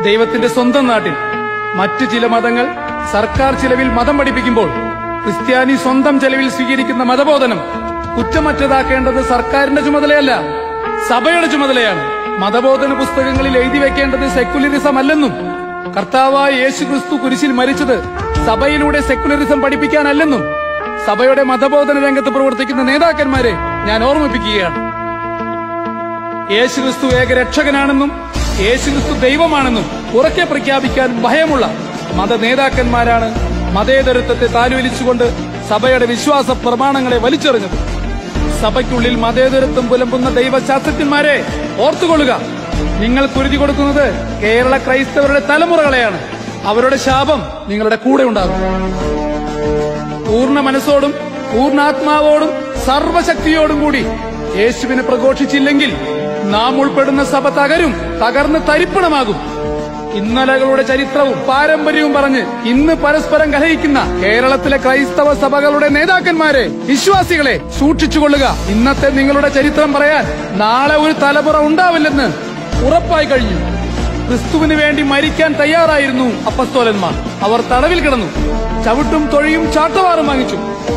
ദൈവത്തിന്റെ സ്വന്തം നാട്ടിൽ മറ്റു ചില മതങ്ങൾ സർക്കാർ ചിലവിൽ മതം പഠിപ്പിക്കുമ്പോൾ ക്രിസ്ത്യാനി സ്വന്തം ചെലവിൽ സ്വീകരിക്കുന്ന മതബോധനം കുറ്റമറ്റതാക്കേണ്ടത് സർക്കാരിന്റെ ചുമതലയല്ല സഭയുടെ ചുമതലയാണ് മതബോധന പുസ്തകങ്ങളിൽ എഴുതി വെക്കേണ്ടത് സെക്കുലറിസം അല്ലെന്നും കർത്താവായ യേശു ക്രിസ്തു കുരിശിൽ മരിച്ചത് സഭയിലൂടെ സെക്കുലറിസം പഠിപ്പിക്കാനല്ലെന്നും സഭയുടെ മതബോധന രംഗത്ത് പ്രവർത്തിക്കുന്ന നേതാക്കന്മാരെ ഞാൻ ഓർമ്മിപ്പിക്കുകയാണ് യേശുക്രിസ്തു ഏക രക്ഷകനാണെന്നും യേശുക്രിസ്തു ദൈവമാണെന്നും ഉറക്കെ പ്രഖ്യാപിക്കാൻ ഭയമുള്ള മത നേതാക്കന്മാരാണ് മതേതരത്വത്തെ താലോലിച്ചുകൊണ്ട് സഭയുടെ വിശ്വാസ പ്രമാണങ്ങളെ വലിച്ചെറിഞ്ഞത് സഭയ്ക്കുള്ളിൽ മതേതരത്വം പുലമ്പുന്ന ദൈവശാസ്ത്രജ്ഞന്മാരെ ഓർത്തുകൊള്ളുക നിങ്ങൾ കുരുതി കൊടുക്കുന്നത് കേരള ക്രൈസ്തവരുടെ തലമുറകളെയാണ് അവരുടെ ശാപം നിങ്ങളുടെ കൂടെ ഉണ്ടാകും പൂർണ്ണ മനസ്സോടും പൂർണ്ണാത്മാവോടും സർവശക്തിയോടും കൂടി യേശുവിനെ പ്രഘോഷിച്ചില്ലെങ്കിൽ നാം ഉൾപ്പെടുന്ന സഭ തകരും തകർന്ന് തരിപ്പണമാകും ഇന്നലകളുടെ ചരിത്രവും പാരമ്പര്യവും പറഞ്ഞ് ഇന്ന് പരസ്പരം കലഹിക്കുന്ന കേരളത്തിലെ ക്രൈസ്തവ സഭകളുടെ നേതാക്കന്മാരെ വിശ്വാസികളെ സൂക്ഷിച്ചുകൊള്ളുക ഇന്നത്തെ നിങ്ങളുടെ ചരിത്രം പറയാൻ നാളെ ഒരു തലമുറ ഉണ്ടാവില്ലെന്ന് ഉറപ്പായി കഴിഞ്ഞു ക്രിസ്തുവിന് വേണ്ടി മരിക്കാൻ തയ്യാറായിരുന്നു അപ്പസ്തോലന്മാർ അവർ തടവിൽ കിടന്നു ചവിട്ടും തൊഴിയും ചാട്ടവാറും വാങ്ങിച്ചു